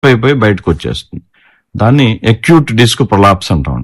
అయిపోయి బయటకు వచ్చేస్తుంది దాన్ని ఎక్యూట్ డిస్క్ ప్రొలాప్స్ అంటాం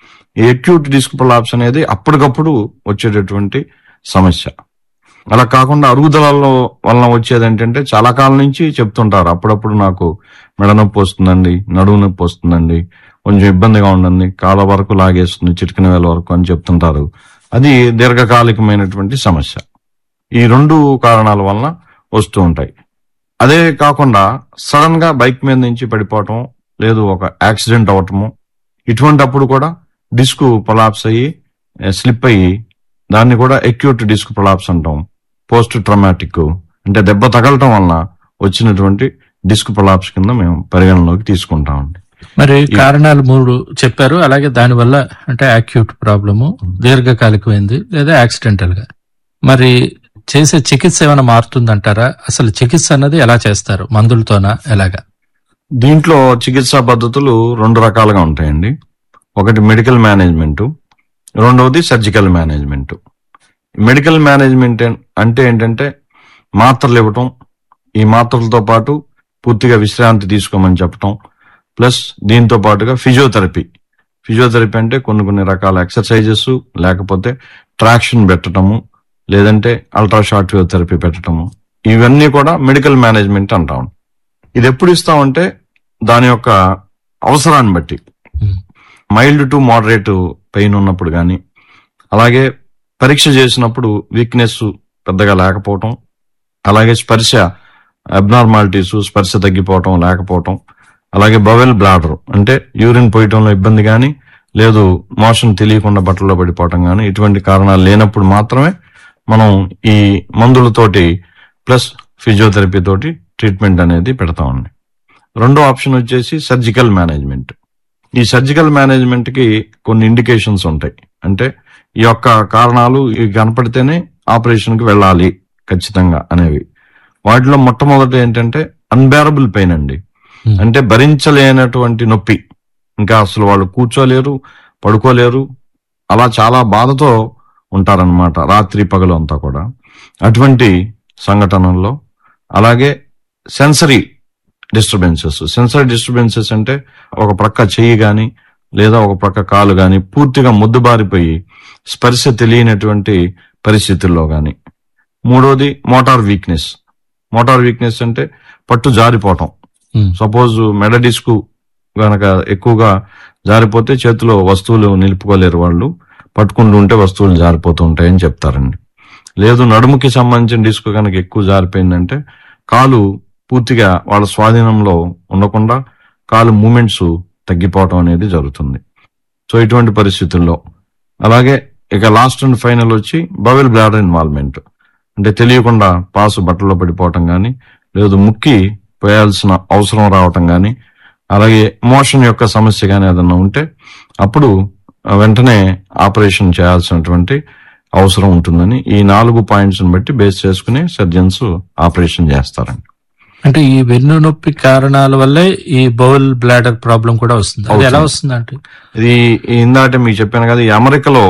ఈ ఎక్యూట్ డిస్క్ ప్రొలాప్స్ అనేది అప్పటికప్పుడు వచ్చేటటువంటి సమస్య అలా కాకుండా అరుగుదలలో వలన వచ్చేది ఏంటంటే చాలా కాలం నుంచి చెప్తుంటారు అప్పుడప్పుడు నాకు మెడ నొప్పి వస్తుందండి నడుము నొప్పి వస్తుందండి కొంచెం ఇబ్బందిగా ఉండండి కాళ్ళ వరకు లాగేస్తుంది చిటికిన వేల వరకు అని చెప్తుంటారు అది దీర్ఘకాలికమైనటువంటి సమస్య ఈ రెండు కారణాల వలన వస్తూ ఉంటాయి అదే కాకుండా సడన్ గా బైక్ మీద నుంచి పడిపోవటం లేదు ఒక యాక్సిడెంట్ అవటము ఇటువంటి అప్పుడు కూడా డిస్క్ ప్రొలాప్స్ అయ్యి స్లిప్ అయ్యి దాన్ని కూడా ఎక్యూట్ డిస్క్ ప్రొలాప్స్ అంటాం పోస్ట్ ట్రమాటిక్ అంటే దెబ్బ తగలటం వలన వచ్చినటువంటి డిస్క్ ప్రొలాప్స్ కింద మేము పరిగణలోకి తీసుకుంటామండి మరి కారణాలు మూడు చెప్పారు అలాగే దానివల్ల అంటే యాక్యూట్ ప్రాబ్లము దీర్ఘకాలికమైంది లేదా యాక్సిడెంటల్ గా మరి చేసే చికిత్స ఏమైనా మారుతుందంటారా అసలు చికిత్స అన్నది ఎలా చేస్తారు మందులతోనా ఎలాగా దీంట్లో చికిత్సా పద్ధతులు రెండు రకాలుగా ఉంటాయండి ఒకటి మెడికల్ మేనేజ్మెంట్ రెండవది సర్జికల్ మేనేజ్మెంట్ మెడికల్ మేనేజ్మెంట్ ఏం- అంటే ఏంటంటే మాత్రలు ఇవ్వటం ఈ మాత్రలతో పాటు పూర్తిగా విశ్రాంతి తీసుకోమని చెప్పటం ప్లస్ దీంతో పాటుగా ఫిజియోథెరపీ ఫిజియోథెరపీ అంటే కొన్ని కొన్ని రకాల ఎక్సర్సైజెస్ లేకపోతే ట్రాక్షన్ పెట్టడము లేదంటే అల్ట్రా షార్ట్ వేవ్ థెరపీ పెట్టడము ఇవన్నీ కూడా మెడికల్ మేనేజ్మెంట్ అంటాం ఇది ఎప్పుడు ఇస్తామంటే దాని యొక్క అవసరాన్ని బట్టి Hmm. Mild to moderate pain ఉన్నప్పుడు కానీ అలాగే పరీక్ష చేసినప్పుడు వీక్నెస్ పెద్దగా లేకపోవటం అలాగే స్పర్శ అబ్నార్మాలిటీస్ స్పర్శ తగ్గిపోవటం లేకపోవటం అలాగే బవెల్ బ్లాడర్ అంటే యూరిన్ పోయటంలో ఇబ్బంది కానీ లేదు మోషన్ తెలియకుండా బట్టల్లో పడిపోవటం కానీ ఇటువంటి కారణాలు లేనప్పుడు మాత్రమే మనం ఈ మందులతోటి ప్లస్ ఫిజియోథెరపీ తోటి ట్రీట్మెంట్ అనేది పెడతామండి రెండో ఆప్షన్ వచ్చేసి సర్జికల్ మేనేజ్మెంట్ ఈ సర్జికల్ మేనేజ్మెంట్ కి కొన్ని ఇండికేషన్స్ ఉంటాయి అంటే ఈ యొక్క కారణాలు ఇవి కనపడితేనే ఆపరేషన్ కి వెళ్ళాలి ఖచ్చితంగా అనేవి వాటిలో మొట్టమొదటి ఏంటంటే అన్బేరబుల్ పెయిన్ అండి Hmm. అంటే భరించలేనటువంటి నొప్పి ఇంకా అసలు వాళ్ళు కూర్చోలేరు పడుకోలేరు అలా చాలా బాధతో ఉంటారన్నమాట రాత్రి పగలు అంతా కూడా అటువంటి సంఘటనల్లో అలాగే సెన్సరీ డిస్టర్బెన్సెస్ సెన్సరీ డిస్టర్బెన్సెస్ అంటే ఒక ప్రక్క చెయ్యి గాని లేదా ఒక ప్రక్క కాలు గాని పూర్తిగా ముద్దుబారిపోయి స్పర్శ తెలియనటువంటి పరిస్థితుల్లో గాని మూడోది మోటార్ వీక్నెస్ మోటార్ వీక్నెస్ అంటే పట్టు జారిపోవటం Hmm. సపోజ్ మెడ డిస్క్ గనక ఎక్కువగా జారిపోతే చేతిలో వస్తువులు నిలుపుకోలేరు వాళ్ళు పట్టుకుంటూ ఉంటే వస్తువులు జారిపోతూ ఉంటాయని చెప్తారండి లేదు నడుముకి సంబంధించిన డిస్క్ కనుక ఎక్కువ జారిపోయిందంటే కాలు పూర్తిగా వాళ్ళ స్వాధీనంలో ఉండకుండా కాలు మూమెంట్స్ తగ్గిపోవటం అనేది జరుగుతుంది సో ఇటువంటి పరిస్థితుల్లో అలాగే ఇక లాస్ట్ అండ్ ఫైనల్ వచ్చి బవెల్ బ్లాడర్ ఇన్వాల్వ్మెంట్ అంటే తెలియకుండా పాసు బట్టల్లో పడిపోవటం కానీ లేదు ముక్కి పోయాల్సిన అవసరం రావటం కానీ అలాగే మోషన్ యొక్క సమస్య కానీ ఏదన్నా ఉంటే అప్పుడు ఆ, వెంటనే ఆపరేషన్ చేయాల్సినటువంటి అవసరం ఉంటుందని ఈ నాలుగు పాయింట్స్ బట్టి బేస్ చేసుకుని సర్జన్స్ ఆపరేషన్ చేస్తారండి అంటే ఈ వెన్ను నొప్పి కారణాల వల్లే ఈ బౌల్ బ్లాడర్ ప్రాబ్లం కూడా వస్తుంది అది ఎలా అవుతుంది. వస్తుంది అంటే ఇది ఇందాక మీకు చెప్పాను కదా ఈ అమెరికాలో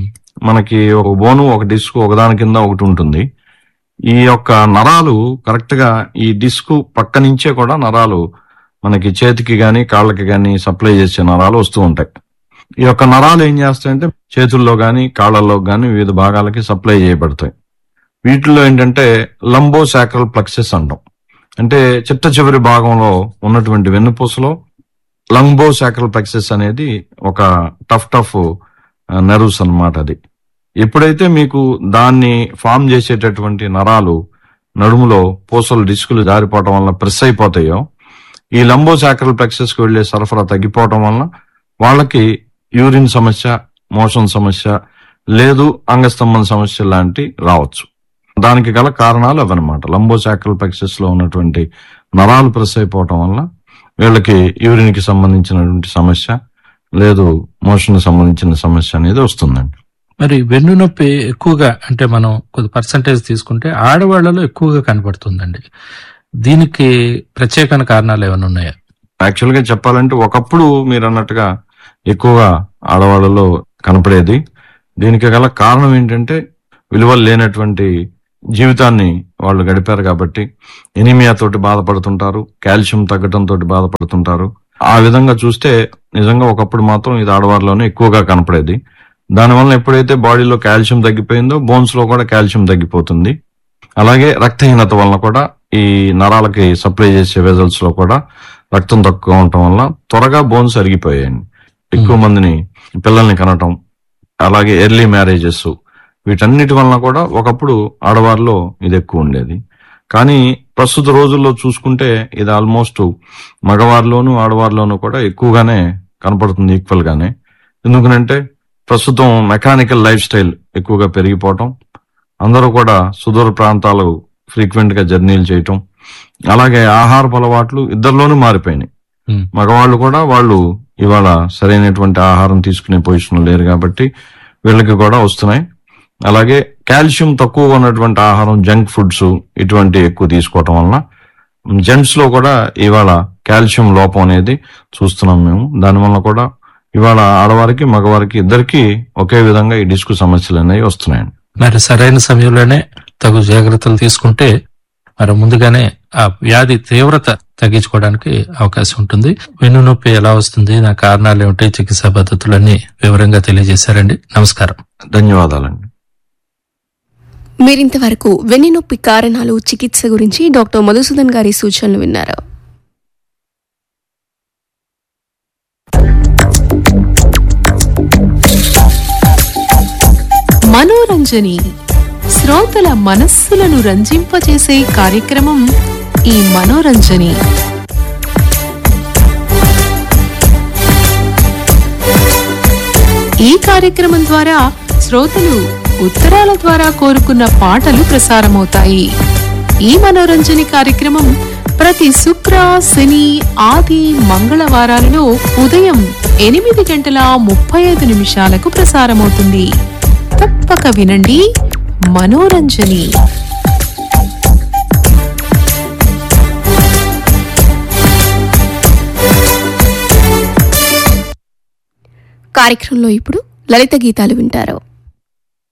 మనకి ఒక బోను ఒక డిస్క్ ఒకదాని కింద ఒకటి ఉంటుంది ఈ యొక్క నరాలు కరెక్ట్ గా ఈ డిస్క్ పక్క నుంచే కూడా నరాలు మనకి చేతికి గాని కాళ్ళకి గాని సప్లై చేసే నరాలు వస్తూ ఉంటాయి ఈ యొక్క నరాలు ఏం చేస్తాయంటే చేతుల్లో గాని కాళ్ళల్లో గాని వివిధ భాగాలకి సప్లై చేయబడతాయి వీటిలో ఏంటంటే లంబో సాక్రల్ ప్లక్సెస్ అంటాం అంటే చిట్ట చివరి భాగంలో ఉన్నటువంటి వెన్నుపూసలో లంబో సాక్రల్ ప్లెక్సెస్ అనేది ఒక టఫ్ టఫ్ నెర్వ్స్ అన్నమాట అది ఎప్పుడైతే మీకు దాన్ని ఫామ్ చేసేటటువంటి నరాలు నడుములో పూసలు డిస్కులు జారిపోవటం వల్ల ప్రెస్ అయిపోతాయో ఈ లంబో సాక్రల్ ప్లెక్సెస్ కి వెళ్లే సరఫరా తగ్గిపోవటం వల్ల వాళ్ళకి యూరిన్ సమస్య మోషన్ సమస్య లేదు అంగస్తంభన సమస్య లాంటి రావచ్చు దానికి గల కారణాలు అవన్నమాట లంబో సాక్రల్ ప్లెక్సెస్ లో ఉన్నటువంటి నరాలు ప్రెస్ అయిపోవటం వల్ల వీళ్ళకి యూరిన్ కి సంబంధించినటువంటి సమస్య లేదు మోషన్ సంబంధించిన సమస్య అనేది వస్తుందండి మరి వెన్ను నొప్పి ఎక్కువగా అంటే మనం కొద్ది పర్సంటేజ్ తీసుకుంటే ఆడవాళ్లలో ఎక్కువగా కనబడుతుందండి దీనికి ప్రత్యేకమైన కారణాలు ఏమైనా ఉన్నాయా యాక్చువల్ గా చెప్పాలంటే ఒకప్పుడు మీరు అన్నట్టుగా ఎక్కువగా ఆడవాళ్ళలో కనపడేది దీనికి గల కారణం ఏంటంటే విలువలు లేనటువంటి జీవితాన్ని వాళ్ళు గడిపారు కాబట్టి ఎనిమియా తోటి బాధపడుతుంటారు కాల్షియం తగ్గటం తోటి బాధపడుతుంటారు ఆ విధంగా చూస్తే నిజంగా ఒకప్పుడు మాత్రం ఇది ఆడవారిలోనే ఎక్కువగా కనపడేది దానివల్ల ఎప్పుడైతే బాడీలో కాల్షియం తగ్గిపోయిందో బోన్స్ లో కూడా కాల్షియం తగ్గిపోతుంది అలాగే రక్తహీనత వలన కూడా ఈ నరాలకి సప్లై చేసే వెజల్స్ లో కూడా రక్తం తక్కువ ఉండటం వల్ల త్వరగా బోన్స్ అరిగిపోయాయండి ఎక్కువ మందిని పిల్లల్ని కనటం అలాగే ఎర్లీ మ్యారేజెస్ వీటన్నిటి వలన కూడా ఒకప్పుడు ఆడవారిలో ఇది ఎక్కువ ఉండేది కానీ ప్రస్తుత రోజుల్లో చూసుకుంటే ఇది ఆల్మోస్ట్ మగవారిలోను ఆడవారిలోనూ కూడా ఎక్కువగానే కనపడుతుంది ఈక్వల్ గానే ఎందుకనంటే ప్రస్తుతం మెకానికల్ లైఫ్ స్టైల్ ఎక్కువగా పెరిగిపోవటం అందరూ కూడా సుదూర ప్రాంతాలు ఫ్రీక్వెంట్ గా జర్నీలు చేయటం అలాగే ఆహారపు అలవాట్లు ఇద్దరిలోనూ మారిపోయినాయి ఉమ్, మగవాళ్ళు కూడా వాళ్ళు ఇవాళ సరైనటువంటి ఆహారం తీసుకునే పొజిషన్ లేరు కాబట్టి వీళ్ళకి కూడా వస్తున్నాయి అలాగే కాల్షియం తక్కువగా ఉన్నటువంటి ఆహారం జంక్ ఫుడ్స్ ఇటువంటి ఎక్కువ తీసుకోవటం వలన జెంట్స్ లో కూడా ఇవాళ కాల్షియం లోపం అనేది చూస్తున్నాం మేము దానివల్ల కూడా ఇవాళ ఆడవారికి మగవారికి ఇద్దరికి ఒకే విధంగా ఈ డిస్కు సమస్యలు అనేవి వస్తున్నాయండి మరి సరైన సమయంలోనే తగు జాగ్రత్తలు తీసుకుంటే మరి ముందుగానే ఆ వ్యాధి తీవ్రత తగ్గించుకోవడానికి అవకాశం ఉంటుంది వెన్ను నొప్పి ఎలా వస్తుంది నా కారణాలు ఏమిటి చికిత్సా పద్ధతులన్నీ వివరంగా తెలియజేశారండి నమస్కారం ధన్యవాదాలండి మీరింతవరకు వెన్నునొప్పి కారణాలు చికిత్స గురించి డాక్టర్ మధుసూదన్ గారి సూచనలు విన్నారు మనోరంజని శ్రోతల మనస్సులను రంజింపచేసే కార్యక్రమం ఈ మనోరంజని ఈ కార్యక్రమం ద్వారా శ్రోతలు ఉత్తరాల ద్వారా కోరుకున్న పాటలు ప్రసారమవుతాయి ఈ మనోరంజని కార్యక్రమం ప్రతి శుక్ర శని ఆది మంగళవారాలలో ఉదయం ఎనిమిది గంటల ముప్పై ఐదు నిమిషాలకు ప్రసారమవుతుంది తప్పక వినండి మనోరంజని కార్యక్రమంలో ఇప్పుడు లలిత గీతాలు వింటారు